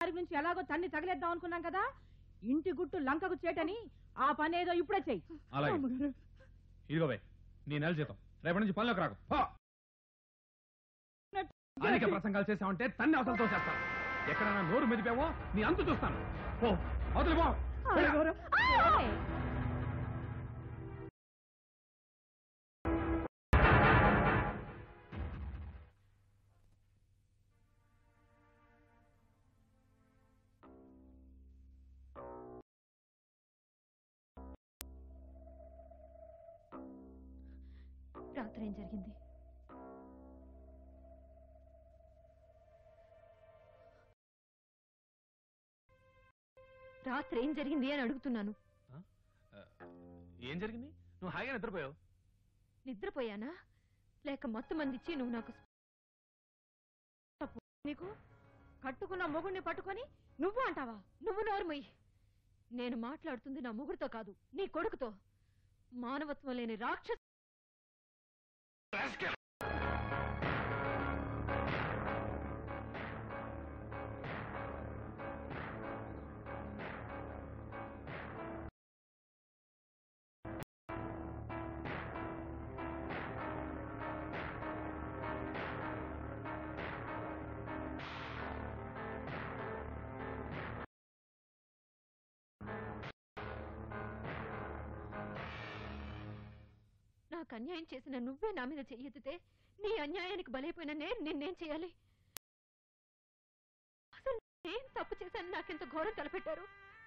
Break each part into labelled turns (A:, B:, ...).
A: తారీఖు నుంచి ఎలాగో తన్ని తగిలేద్దాం అనుకున్నాం కదా ఇంటి గుట్టు లంకకు చేటని ఆ పని ఏదో ఇప్పుడే చెయ్యి
B: అలాగే ఇదిగోవే నీ నెల జీతం రేపటి నుంచి పనిలోకి రాకు పో. అధిక ప్రసంగాలు చేసావంటే తన్ని అవసరంతో చేస్తాను ఎక్కడైనా నోరు మెదిపావో నీ అంతు చూస్తాను పో అవతలి పో
A: ఏయ్!
C: రాత్రి ఏం జరిగింది రాత్రి ఏం జరిగింది అని అడుగుతున్నాను
B: ఏం జరిగింది నువ్వు హాయిగా నిద్రపోయావు
C: నిద్రపోయానా లేక మొత్తం అందించి నువ్వు నాకు
A: నీకు కట్టుకున్న మొగుడిని పట్టుకొని నువ్వు అంటావా
C: నువ్వు నోరుమయ్యి నేను మాట్లాడుతుంది నా ముగ్గురితో కాదు నీ కొడుకుతో మానవత్వం లేని రాక్షస నాకు అన్యాయం చేసిన నువ్వే నా మీద చెయ్యెత్తితే నీ అన్యాయానికి బలైపోయిన నేను నిన్నేం చేయాలి అసలు నేను తప్పు చేశాను నాకెంత ఘోరం తలపెట్టారు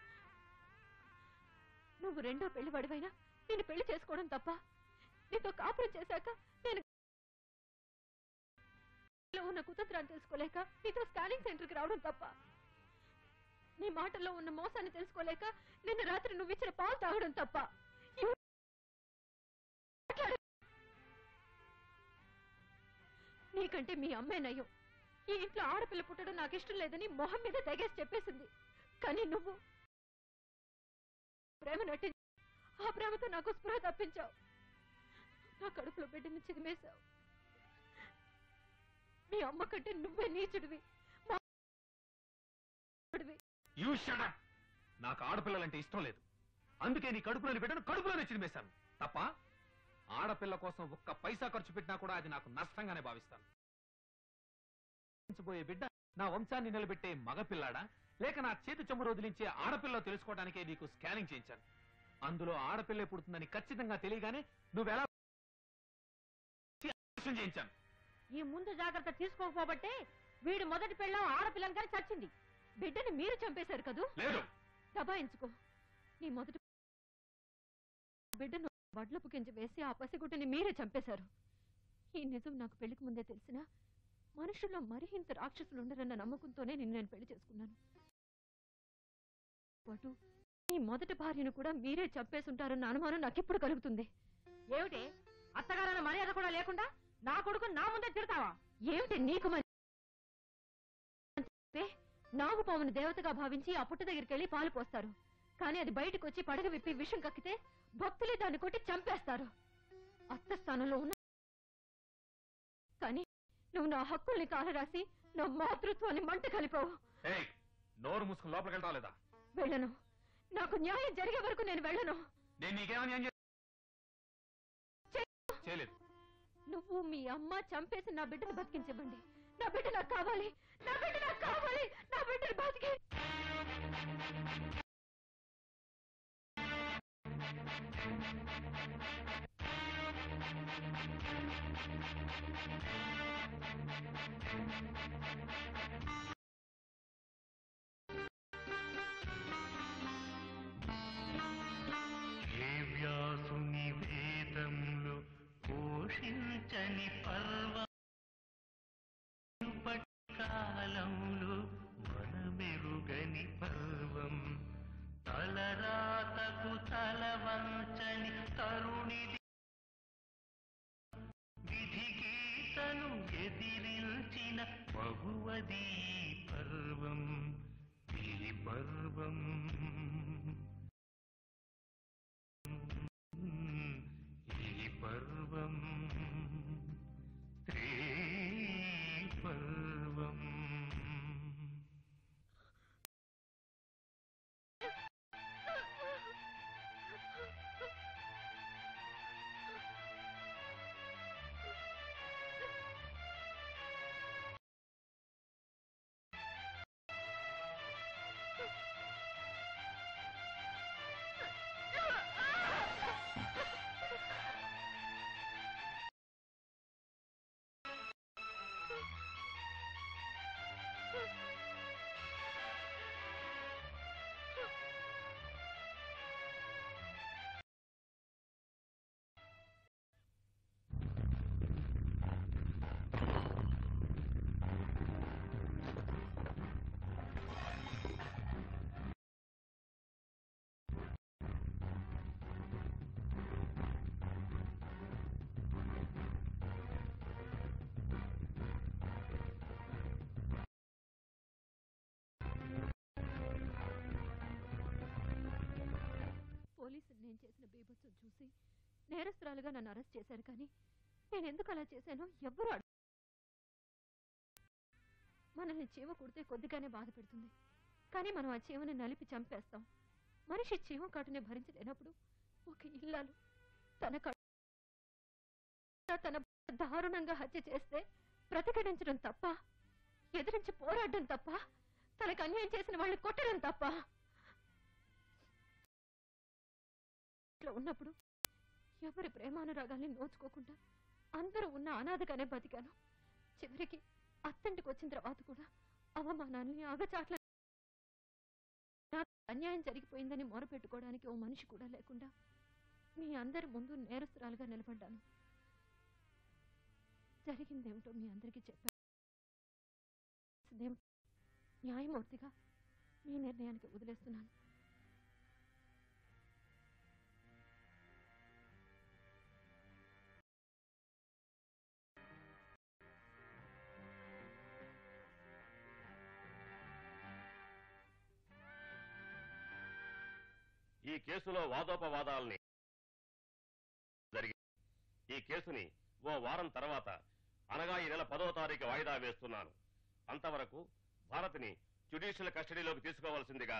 C: నువ్వు రెండో పెళ్లి వాడివైనా నేను పెళ్లి చేసుకోవడం తప్ప నీతో కాపురం చేశాక నేను లో ఉన్న కుతంత్రాన్ని తెలుసుకోలేక నీతో స్కానింగ్ సెంటర్కి రావడం తప్ప నీ మాటల్లో ఉన్న మోసాన్ని తెలుసుకోలేక నిన్న రాత్రి నువ్వు ఇచ్చిన పాలు తాగడం తప్ప ఇవి- మాట్లాడు. నీకంటే మీ అమ్మే నయం ఈ ఇంట్లో ఆడపిల్ల పుట్టడం నాకు ఇష్టం లేదని మొహం మీద తెగేసి చెప్పేసింది కానీ నువ్వు ప్రేమ నటి ఆ ప్రేమతో నాకు స్పృహ తప్పించావు నా కడుపులో బిడ్డని చిదిమేశావు మీ అమ్మ కంటే నువ్వే నీచుడివి మా
B: యూ షడప్ నాకు ఆడపిల్లలంటే ఇష్టం లేదు అందుకే నీ కడుపులోని బిడ్డను కడుపులోనే చిరిమేశాను తప్ప ఆడపిల్ల కోసం ఒక్క పైసా ఖర్చు పెట్టినా కూడా అది నాకు నష్టంగానే భావిస్తాను పోయే బిడ్డ నా వంశాన్ని నిలబెట్టే మగపిల్లాడా లేక నా చేతి చెమ్మురు వదిలించే ఆడపిల్ల తెలుసుకోవడానికే నీకు స్కానింగ్ చేయించాను అందులో ఆడపిల్లే పుడుతుందని ఖచ్చితంగా తెలియగానే నువ్వెలా ఆపరేషన్ చేయించాను
A: ఈ ముందు జాగ్రత్త తీసుకోకపోబట్టే వీడి మొదటి పెళ్ళం ఆడపిల్లని కానీ చచ్చింది
C: బిడ్డని మీరు చంపేశారు కదూ
B: లేదు
C: దబాయించుకో నీ మొదటి బిడ్డను వడ్లపు కింజ వేసి ఆ పసిగుడ్డని మీరే చంపేశారు ఈ నిజం నాకు పెళ్లికి ముందే తెలిసినా మనుషుల్లో మరి ఇంత రాక్షసులు ఉండరన్న నమ్మకంతోనే నిన్ను నేను పెళ్లి చేసుకున్నాను పాటు ఈ మొదటి భార్యను కూడా మీరే చంపేసుంటారన్న అనుమానం నాకెప్పుడు కలుగుతుంది
A: ఏమిటి అత్తగారన్న మర్యాద కూడా లేకుండా నా కొడుకు నా ముందే తిడతావా
C: ఏమిటి నీకు మరి అంటే నాగుపామును దేవతగా భావించి ఆ పుట్ట దగ్గరికి వెళ్ళి పాలు పోస్తారు కానీ అది బయటకు వచ్చి పడగ విప్పి విషం కక్కితే భక్తులే దాన్ని కొట్టి చంపేస్తారు అత్త స్థానంలో ఉన్న కానీ నువ్వు నా హక్కుల్ని కాలరాసి నా మాతృత్వాన్ని మంట కలిపావు
B: ఏయ్ నోరు మూసుకుని లోపలికి వెళ్తావా లేదా
C: వెళ్ళను నాకు న్యాయం జరిగే వరకు నేను వెళ్ళను
B: నేను నీకేమని ఏం చేయలేదు
C: నువ్వు మీ అమ్మ చంపేసి నా బిడ్డను బతికించబండి నా బిడ్డ నాకు కావాలి నా బిడ్డ నాకు కావాలి నా బిడ్డను బతికి
D: ఏ వ్యాసుని వేదంలో పోషించని పర్వ కాలంలో మనమెరుగని పర్వం తలరాతకు తల వంచని తరుణిది విధి గీతను ఎదిరించిన బహువది పర్వం ఈ పర్వం ఈ పర్వం స్త్రీ పర్వం
C: అన్యాయం చేసిన బీభత్సం చూసి నేరస్తురాలుగా నన్ను అరెస్ట్ చేశారు కానీ నేను ఎందుకు అలా చేశానో ఎవ్వరూ అడగ మనల్ని చీమ కుడితే కొద్దిగానే బాధ పెడుతుంది కానీ మనం ఆ చీమని నలిపి చంపేస్తాం మనిషి చీమ కాటుని భరించలేనప్పుడు ఒక ఇల్లాలు తన కడు తన భర్త దారుణంగా హత్య చేస్తే ప్రతిఘటించడం తప్ప ఎదిరించి పోరాడడం తప్ప తనకు అన్యాయం చేసిన వాళ్ళని కొట్టడం తప్ప ఇట్లా ఉన్నప్పుడు ఎవరి ప్రేమానురాగాల్ని నోచుకోకుండా అందరూ ఉన్న అనాథగానే బతికాను చివరికి అత్తంటికి వచ్చిన తర్వాత కూడా అవమానాన్ని అగచాట్ల నాకు అన్యాయం జరిగిపోయిందని మొరపెట్టుకోవడానికి ఓ మనిషి కూడా లేకుండా మీ అందరి ముందు నేరస్తురాలుగా నిలబడ్డాను జరిగిందేమిటో మీ అందరికీ చెప్పాను ఇదేం- న్యాయమూర్తిగా మీ నిర్ణయానికి వదిలేస్తున్నాను
E: ఈ కేసులో వాదోపవాదాల్ని జరిగి ఈ కేసుని ఓ వారం తర్వాత అనగా ఈ నెల పదో తారీఖు వాయిదా వేస్తున్నాను అంతవరకు భారత్ని జ్యుడిషియల్ కస్టడీలోకి తీసుకోవాల్సిందిగా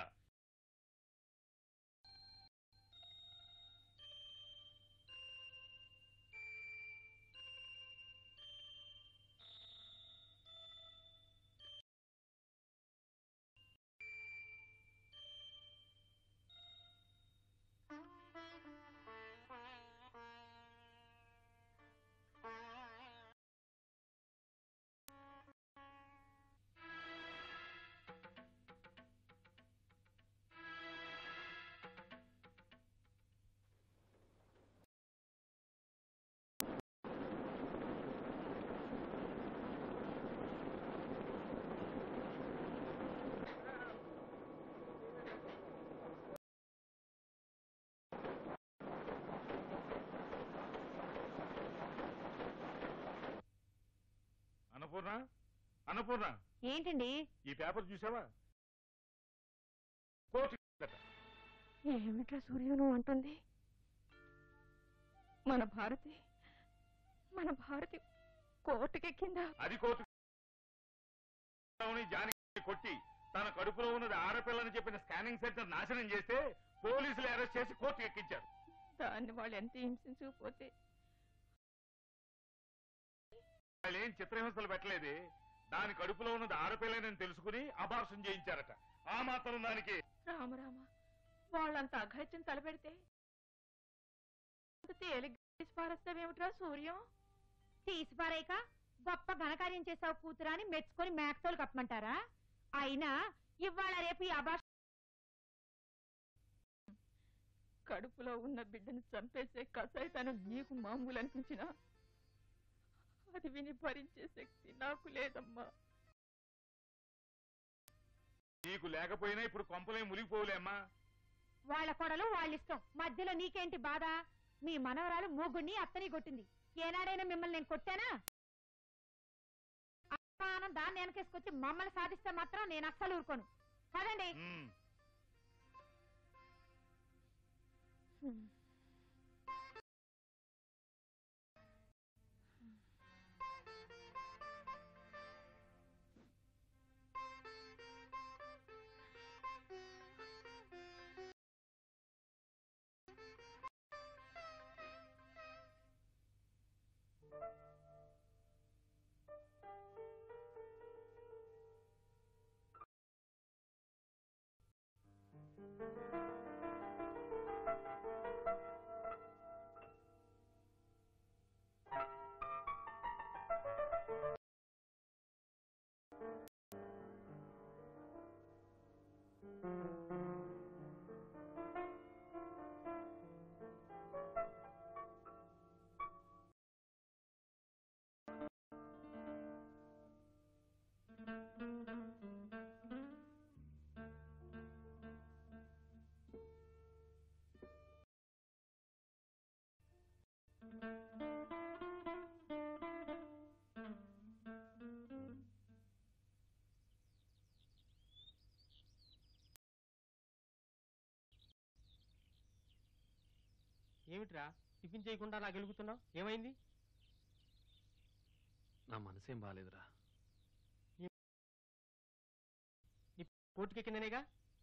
F: అన్నపూర్ణ అన్నపూర్ణ
A: ఏంటండి
F: ఈ పేపర్ చూసావా కోర్టు దట.
C: ఏమిట్రా సూర్యును అంటుంది మన భారతి మన భారతి కోర్టుకెక్కిందా
F: అది కోర్టు జాని కొట్టి తన కడుపులో ఉన్నది ఆడపిల్లని చెప్పిన స్కానింగ్ సెంటర్ నాశనం చేస్తే పోలీసులు అరెస్ట్ చేసి కోర్టు ఎక్కించారు
C: దాన్ని వాళ్ళు ఎంత హింసించకపోతే
F: వాళ్ళు ఏం చిత్రహింసలు పెట్టలేదే దాని కడుపులో ఉన్నది ఆడపిల్లనని తెలుసుకుని అబార్షన్ చేయించారట ఆ మాత్రం దానికి
C: రామరామ వాళ్ళంత అఘాయిత్యం తలపెడితే అంత తేలిగ్గా తీసి పారేస్తావేమిట్రా సూర్యం
A: తీసి పారేయక గొప్ప ఘనకార్యం చేసావు కూతురా అని మెచ్చుకొని మేకతోలు కప్పమంటారా అయినా ఇవాళ రేపు ఈ అభాష
C: కడుపులో ఉన్న బిడ్డను చంపేసే కసాయితనం నీకు మామూలు అనిపించినా అది విని భరించే శక్తి నాకు లేదమ్మా
F: నీకు లేకపోయినా ఇప్పుడు కొంపలే మునిగిపోలేమ్మా
A: వాళ్ళ కొడలు వాళ్ళ ఇష్టం మధ్యలో నీకేంటి బాధ మీ మనవరాలు మూగుణ్ణి అత్తని కొట్టింది ఏనాడైనా మిమ్మల్ని నేను కొట్టానా అమ్మానం దాన్ని వెనకేసుకొచ్చి మమ్మల్ని సాధిస్తే మాత్రం నేను అస్సలు ఊరుకోను కదండి
F: ఉమ్.
G: ఏమిట్రా టిఫిన్ చేయకుండా నాకు వెలుగుతున్నావు ఏమైంది
B: నా మనసేం బాగాలేదురా
G: కోర్టుకెక్కిందనేగా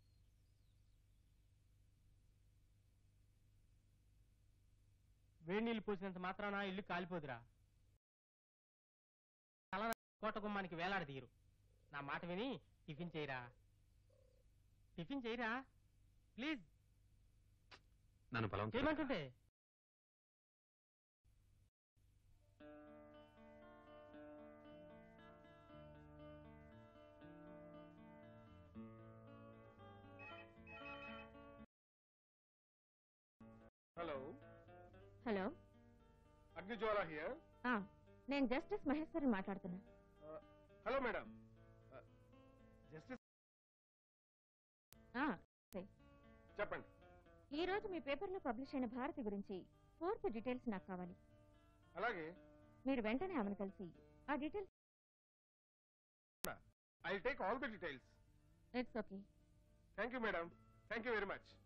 G: వేడి నీళ్ళు పోసినంత మాత్రాన ఇల్లు కాలిపోదురా తల కోట గుమ్మానికి వేలాడదీయరు నా మాట విని టిఫిన్ చేయరా టిఫిన్ చేయరా ప్లీజ్
B: నన్ను బలవంతం
G: చేయమంటుంటే
F: హలో
A: హలో
F: అగ్నిజ్వాల హియర్
A: నేను జస్టిస్ మహేశ్వరి మాట్లాడుతున్నా
F: హలో మేడం జస్టిస్ చెప్పండి
A: ఈ రోజు మీ పేపర్లో పబ్లిష్ అయిన భారతి గురించి పూర్తి డీటెయిల్స్ నాకు కావాలి
F: అలాగే
A: మీరు వెంటనే ఆమెను కలిసి ఆ details
F: I take all the details
A: it's okay
F: thank you madam thank you very much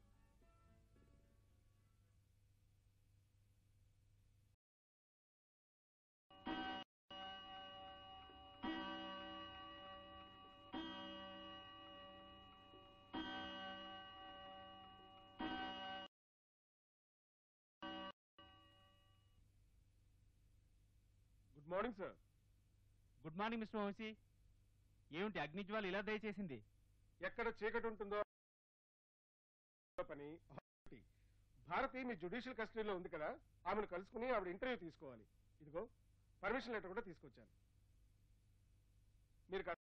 F: good morning sir
G: good morning mister Vamshi ఏమిటి అగ్నిజ్వాల్ ఇలా దయచేసింది
F: ఎక్కడ చీకటి ఉంటుందో పని ఒకటి. భారతి మీ జుడిషియల్ కస్టడీలో ఉంది కదా ఆమెను కలుసుకుని ఆవిడ ఇంటర్వ్యూ తీసుకోవాలి ఇదిగో పర్మిషన్ లెటర్ కూడా తీసుకొచ్చాను మీరు కా-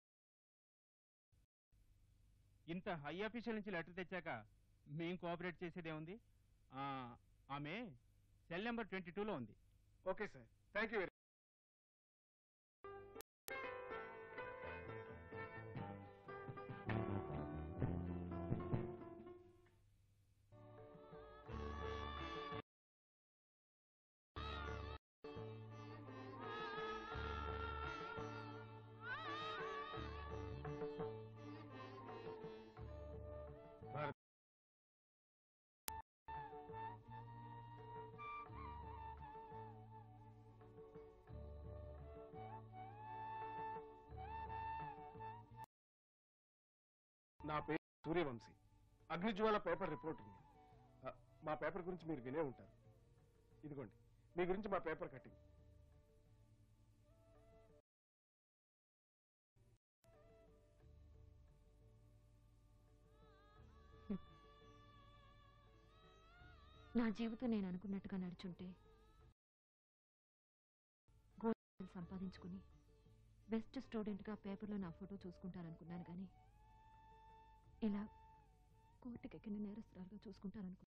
G: ఇంత హై అఫీషియల్ నుంచి లెటర్ తెచ్చాక మేం కోఆపరేట్ చేసేదే ఉంది ఆమె సెల్ నెంబర్ ట్వంటీ టూలో ఉంది
F: okay sir thank you very నా పేరు సూర్యవంశీ అగ్నిజ్వాల పేపర్ రిపోర్టింగ్ మా పేపర్ గురించి మీరు వినే ఉంటారు ఇదిగోండి మీ గురించి మా పేపర్ కట్టింగ్
C: నా జీవితం నేను అనుకున్నట్టుగా నడుచుంటే గోల్డ్ మెడల్ సంపాదించుకుని బెస్ట్ స్టూడెంట్గా పేపర్లో నా ఫోటో చూసుకుంటాననుకున్నాను కానీ ఇలా కోర్టుకెక్కిన నేరస్తురాలుగా చూసుకుంటాననుకున్నాను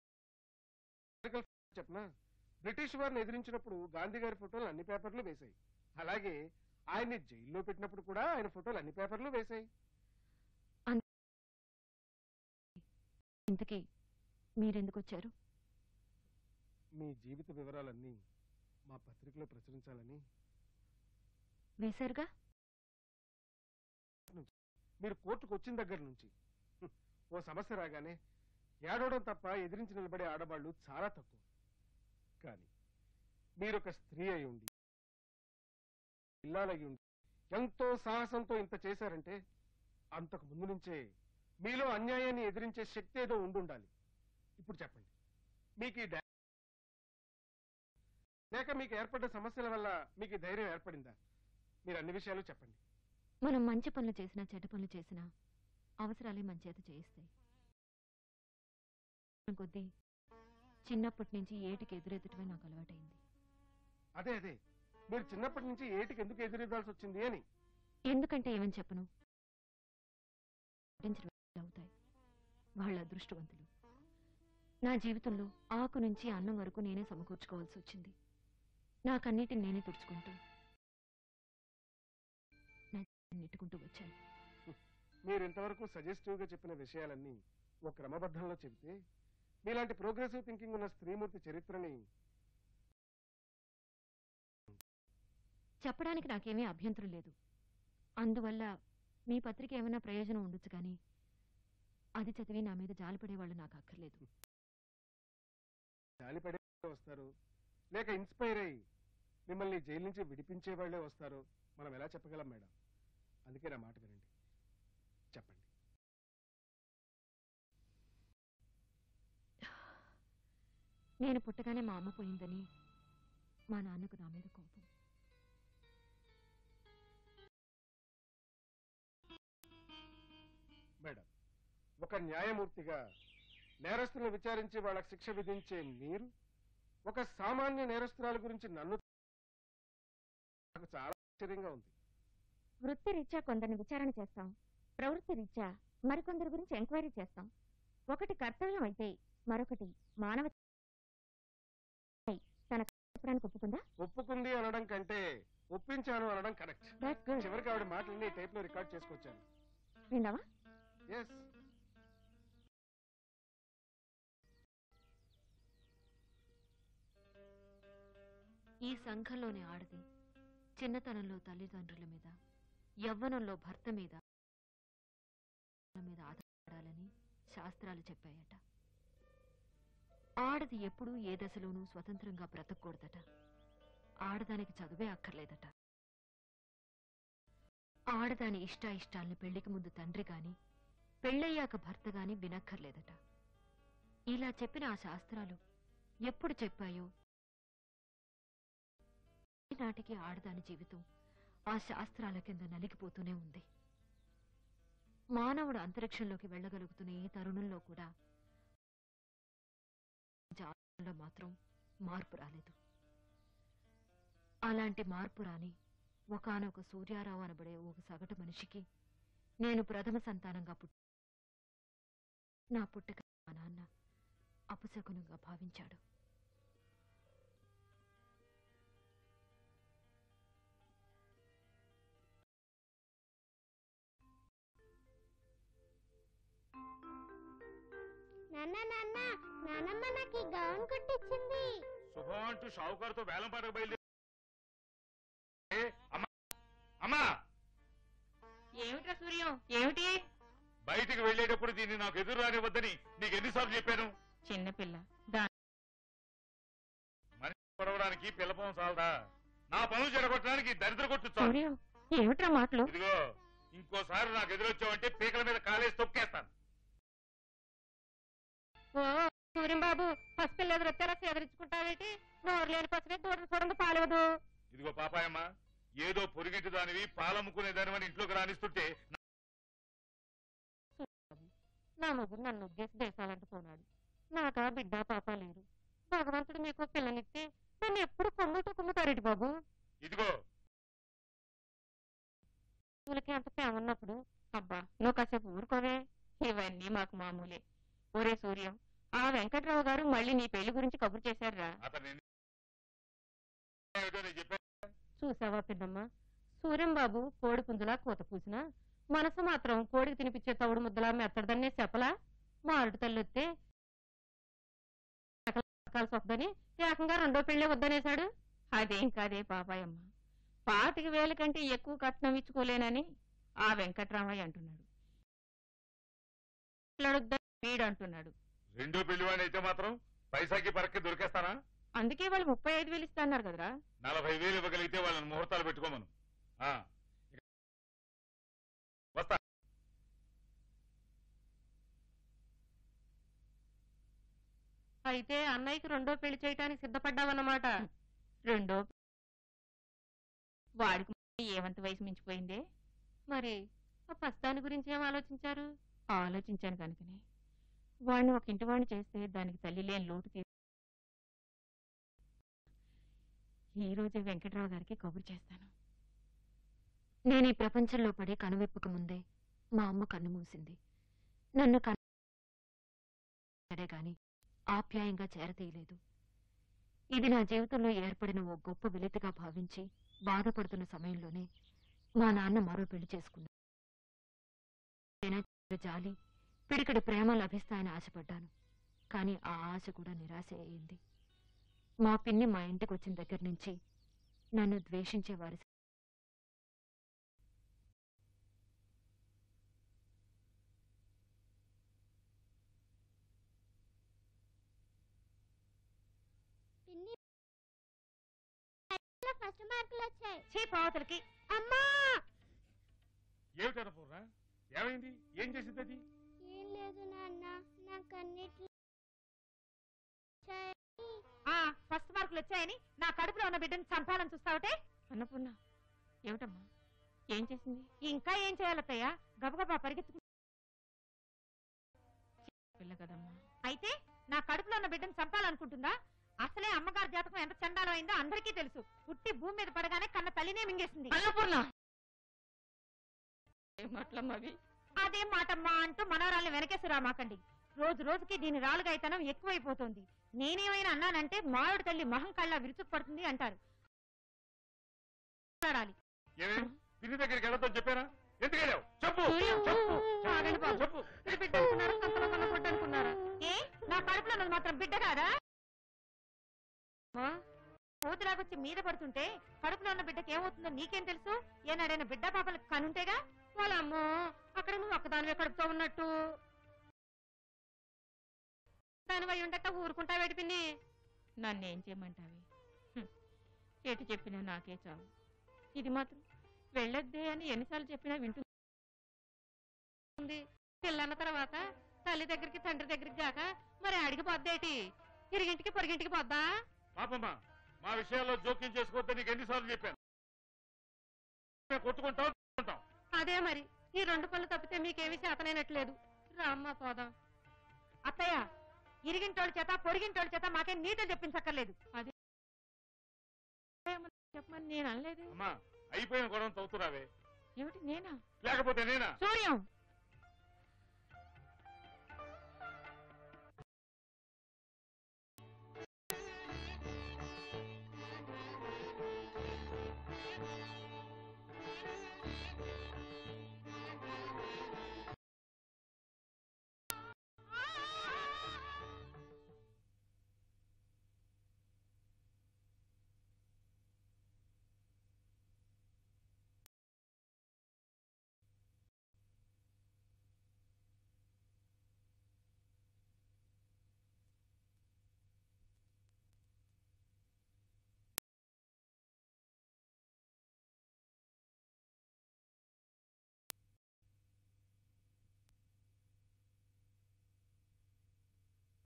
F: చెప్పనా బ్రిటిష్ వారిని ఎదిరించినప్పుడు గాంధీ గారి ఫోటోలు అన్ని పేపర్లు వేశాయి అలాగే ఆయన్ని జైల్లో పెట్టినప్పుడు కూడా ఆయన ఫోటోలు అన్ని పేపర్లు వేశాయి
C: ఇంతకీ మీరెందుకు వచ్చారు
F: మీ జీవిత వివరాలన్నీ మా పత్రికలో ప్రచురించాలని
C: వేశారుగా
F: మీరు కోర్టుకు వచ్చిన దగ్గర నుంచి హ్మ్, ఓ సమస్య రాగానే ఏడవడం తప్ప ఎదిరించి నిలబడే ఆడవాళ్ళు చాలా తక్కువ కానీ మీరొక స్త్రీ అయి ఉండి పిల్లాలయ్యి ఉండి ఎంతో సాహసంతో ఇంత చేశారంటే అంతకు ముందు నుంచే మీలో అన్యాయాన్ని ఎదిరించే శక్తి ఏదో ఉండుండాలి ఇప్పుడు చెప్పండి మీకు ఈ ధై- లేక మీకు ఏర్పడ్డ సమస్యల వల్ల మీకు ఈ ధైర్యం ఏర్పడిందా మీరు అన్ని విషయాలు చెప్పండి
C: మనం మంచి పనులు చేసినా చెడ్డ పనులు చేసినా అవసరాలే మన చేత చేయిస్తాయి కొద్దీ చిన్నప్పటి నుంచి ఏటికి ఎదురెత్తటమే నాకు అలవాటైంది
F: అదే అదే మీరు చిన్నప్పటి నుంచి ఏటికి ఎందుకు ఎదురెదాల్సి వచ్చింది అని
C: ఎందుకంటే ఏమని చెప్పను నటించడం అవుతాయి వాళ్ళ అదృష్టవంతులు నా జీవితంలో ఆకు నుంచి అన్నం వరకు నేనే సమకూర్చుకోవాల్సి వచ్చింది నాకన్నిటిని నేనే తుడుచుకుంటూ నా జీవితాన్ని నెట్టుకుంటూ వచ్చాను
F: మీరు ఇంతవరకు సజెస్టివ్ గా చెప్పిన విషయాలన్నీ ఒక క్రమబద్ధంలో చెబితే మీలాంటి ప్రోగ్రెసివ్ థింకింగ్ ఉన్న స్త్రీమూర్తి చరిత్రని
C: చెప్పడానికి నాకేమీ అభ్యంతరం లేదు అందువల్ల మీ పత్రిక ఏమైనా ప్రయోజనం ఉండొచ్చు కానీ అది చదివి నా మీద జాలిపడే వాళ్ళు నాకు అక్కర్లేదు
F: జాలిపడే వాళ్ళే వస్తారు లేక ఇన్స్పైర్ అయ్యి మిమ్మల్ని జైలు నుంచి విడిపించే వాళ్ళే వస్తారు మనం ఎలా చెప్పగలం మేడం అందుకే నా మాట వినండి చెప్పండి
C: నేను పుట్టగానే మా అమ్మ పోయిందని మా నాన్నకు నా మీద కోపం
F: మేడం ఒక న్యాయమూర్తిగా నేరస్తులను విచారించి వాళ్ళకి శిక్ష విధించే మీరు ఒక సామాన్య నేరస్తురాల గురించి నన్ను నాకు చాలా ఆశ్చర్యంగా ఉంది
A: వృత్తి రీత్యా కొందరిని విచారణ చేస్తాం ప్రవృత్తి రీత్యా మరికొందరి గురించి ఎంక్వైరీ చేస్తాం ఒకటి కర్తవ్యం అయితే మరొకటి మానవ తన చెప్పడానికి ఒప్పుకుందా
F: ఒప్పుకుంది అనడం కంటే ఒప్పించాను అనడం కరెక్ట్
A: దాట్స్ గుడ్
F: చివరికి ఆవిడ మాటలన్నీ టైప్ లో రికార్డ్ చేసుకొచ్చాను
A: విన్నావా
F: ఎస్
C: ఈ సంఘంలోని ఆడది చిన్నతనంలో తల్లిదండ్రుల మీద యవ్వనంలో భర్త మీద మీద ఆధారపడాలని శాస్త్రాలు చెప్పాయట ఆడది ఎప్పుడూ ఏ దశలోనూ స్వతంత్రంగా బ్రతకూడదట ఆడదానికి చదువే అక్కర్లేదట ఆడదాని ఇష్టాయిష్టాల్ని పెళ్లికి ముందు తండ్రి గాని పెళ్ళయ్యాక భర్త గాని వినక్కర్లేదట ఇలా చెప్పిన ఆ శాస్త్రాలు ఎప్పుడు చెప్పాయో నాటికి ఆడదాని జీవితం ఆ శాస్త్రాల కింద నలిగిపోతూనే ఉంది మానవుడు అంతరిక్షంలోకి వెళ్ళగలుగుతున్న ఈ తరుణంలో కూడా జాతకంలో మాత్రం మార్పు రాలేదు అలాంటి మార్పు రాని ఒకానొక సూర్యారావు అనబడే ఒక సగటు మనిషికి నేను ప్రథమ సంతానంగా పుట్టి నా పుట్టక మా నాన్న అపశకునంగా భావించాడు
H: నాన్న నాన్న నానమ్మ నాకు ఈ గౌన్ కుట్టించింది
E: శుభం అంటూ షావుకారుతో వేలం పాటకు బయలుదేరి ఏ, అమ్మా అమ్మా
A: ఏమిట్రా సూర్యం ఏమిటి
E: బయటికి వెళ్ళేటప్పుడు దీన్ని నాకు ఎదురు రానివ్వద్దని నీకు ఎన్నిసార్లు చెప్పాను
A: చిన్నపిల్ల
E: మనిషి పొడవడానికి పిల్లపం చాలదా నా పనులు చెడగొట్టడానికి ఈ దరిద్ర కొట్టు చాలు
A: సూర్యం ఏమిట్రా మాటలు
E: ఇదిగో ఇంకోసారి నాకు ఎదురొచ్చావంటే పీకల మీద కాలేసి తొక్కేస్తాను
A: ఓ సూర్యం బాబు పసిపిల్ల ఎదురొచ్చేలా సేదరించుకుంటావేటి నోరు లేని పసినే దూరం చూడండి పాలవదు
E: ఇదిగో పాపాయమ్మ ఏదో పొరిగింటి దానివి పాలమ్ముకునే దానివని ఇంట్లోకి రానిస్తుంటే
A: నా మొగుడు నన్ను ఉద్దేశ దేశాలంటూ పోనాడు నాకా బిడ్డ పాప లేరు భగవంతుడు మీకు పిల్లనిస్తే నన్ను ఎప్పుడు కొమ్ముతూ కుమ్ముతారేటి బాబు
E: ఇదిగో
A: పూలకి అంత ప్రేమ ఉన్నప్పుడు అబ్బా నువ్వు కాసేపు ఊరుకోవే ఇవన్నీ మాకు మామూలే ఒరే సూర్యం ఆ వెంకట్రావు గారు మళ్ళీ నీ పెళ్లి గురించి కబురు చేశారా
E: అతన్ని ఏమిటో నేను చెప్పాను
A: చూసావా పిన్నమ్మ సూర్యం బాబు కోడి పుంజులా కూత పూసినా మనసు మాత్రం కోడికి తినిపించే తవుడు ముద్దలా మెత్తడదన్నే చెప్పలా మారుడు తల్లొత్తే కాల్సి వద్దని ఏకంగా రెండో పెళ్ళే వద్దనేశాడు అదేం కాదే పాపాయమ్మ పాతిక వేల కంటే ఎక్కువ కట్నం ఇచ్చుకోలేనని ఆ వెంకట్రామయ్య అంటున్నాడు పిల్లడొద్దని వీడు అంటున్నాడు
E: రెండో పెళ్లివాడిని అయితే మాత్రం పైసాకి పరక్కి దొరికేస్తానా
A: అందుకే వాళ్ళు ముప్పై ఐదు వేలు ఇస్తాన్నారు కదరా
E: నలభై వేలు ఇవ్వగలిగితే వాళ్ళని ముహూర్తాలు పెట్టుకోమను ఆ. వస్తా
A: అయితే అన్నయ్యకి రెండో పెళ్లి చేయటానికి సిద్ధపడ్డావన్నమాట రెండో వాడికి ఏమంత వయసు మించిపోయిందే మరి ఆ పస్తాని గురించి ఏం ఆలోచించారు ఆలోచించాను కనుకనే వాడిని ఒక ఇంటి వాడిని చేస్తే దానికి తల్లి లేని లోటు తీ ఈ రోజే వెంకట్రావు గారికి కబురు చేస్తాను నేను ఈ ప్రపంచంలో పడి కనువిప్పక ముందే మా అమ్మ కన్ను మూసింది నన్ను కన్ను సరే గాని ఆప్యాయంగా చేరతీయలేదు ఇది నా జీవితంలో ఏర్పడిన ఓ గొప్ప వెలితిగా భావించి బాధపడుతున్న సమయంలోనే మా నాన్న మరో పెళ్లి చేసుకున్నాడు నేనా జాలి పిడికడి ప్రేమ లభిస్తాయని ఆశపడ్డాను కానీ ఆ ఆశ కూడా నిరాశ అయింది మా పిన్ని మా ఇంటికి వచ్చిన దగ్గర నుంచి నన్ను ద్వేషించేవారి
H: పరీక్షలో ఫస్ట్ మార్కులు వచ్చాయి
C: చీ పావతలకి
H: అమ్మా
F: ఏమిటి అన్నపూర్ణ ఏమైంది ఏం చేసింది అది
H: ఏం లేదు నాన్న నాకు అన్నిట్లో వచ్చాయి.
C: ఫస్ట్ మార్కులు వచ్చాయని నా కడుపులో ఉన్న బిడ్డను చంపాలని చూస్తావటే
A: అన్నపూర్ణ ఏమిటమ్మా ఏం చేసింది
C: ఇంకా ఏం చేయాలత్తయ్య గబగబా పరిగెత్తుకు
A: పిల్ల కదమ్మా
C: అయితే నా కడుపులో ఉన్న బిడ్డను చంపాలనుకుంటుందా అసలే అమ్మగారి జాతకం ఎంత చండాలం అయిందో అందరికీ తెలుసు పుట్టి భూమి మీద పడగానే కన్న తల్లినే మింగేసింది
A: అన్నపూర్ణ ఏం మాటలమ్మా అవి
C: అదేం మాటమ్మా అంటూ మనవరాల్ని వెనకేసి రామాకండి రోజు రోజుకి దీని రాలుగైతనం ఎక్కువైపోతుంది నేనేమైనా అన్నానంటే మావిడి తల్లి మహం కళ్ళ విరుచుకు పడుతుంది అంటారు మాట్లాడాలి.
F: ఏమే పిన్ని దగ్గరికి వెళ్ళొద్దని చెప్పారా ఎందుకు వెళ్ళావు చెప్పు
A: సూర్యం.
F: చెప్పు
C: ఆగండి బాబు.
F: చెప్పు
C: ఇది బిడ్డ అనుకున్నారా సంతలో ఉన్న గుడ్డ అనుకున్నారా ఏ నా కడుపులో ఉన్నది మాత్రం బిడ్డ కాదా కోతులాగొచ్చి మీద పడుతుంటే కడుపులో ఉన్న బిడ్డకి ఏమవుతుందో నీకేం తెలుసు ఏనాడైనా బిడ్డ పాపలకు కనుంటేగా వాళ్ళమ్మో అక్కడ నువ్వు ఒక్కదానివే కడుపుతో ఉన్నట్టు దానివై ఉండక ఊరుకుంటా వెడిపిన్ని
A: నన్ను ఏం చేయమంటావి హ్మ్. ఎటు చెప్పినా నాకే చావు ఇది మాత్రం వెళ్ళొద్దే అని ఎన్నిసార్లు చెప్పినా వింటుంది
C: పిల్లన్న తర్వాత తల్లి దగ్గరికి తండ్రి దగ్గరికి కాక మరి అడిగి పొద్దేటి ఇరిగింటికి పొరిగింటికి పొద్దా
F: పాపమ్మా మా విషయాల్లో జోక్యం చేసుకోవద్దని నీకు ఎన్నిసార్లు చెప్పాను మేము కొట్టుకుంటాం కొట్టుకుంటాం.
C: అదే మరి ఈ రెండు పనులు తప్పితే మీకేమీ చేతనైనట్లేదు రామ్మ పోదాం అత్తయ్య ఇరిగింటోళ్ళ చేత పొరిగింటోళ్ళ చేత మాకేం నీతులు చెప్పించక్కర్లేదు
A: చెప్పమని నేను అనలేదు
F: అమ్మా అయిపోయిన గొడవ తవ్వుతున్నావే
A: ఏమిటి నేనా
F: లేకపోతే నేనా
A: సూర్యం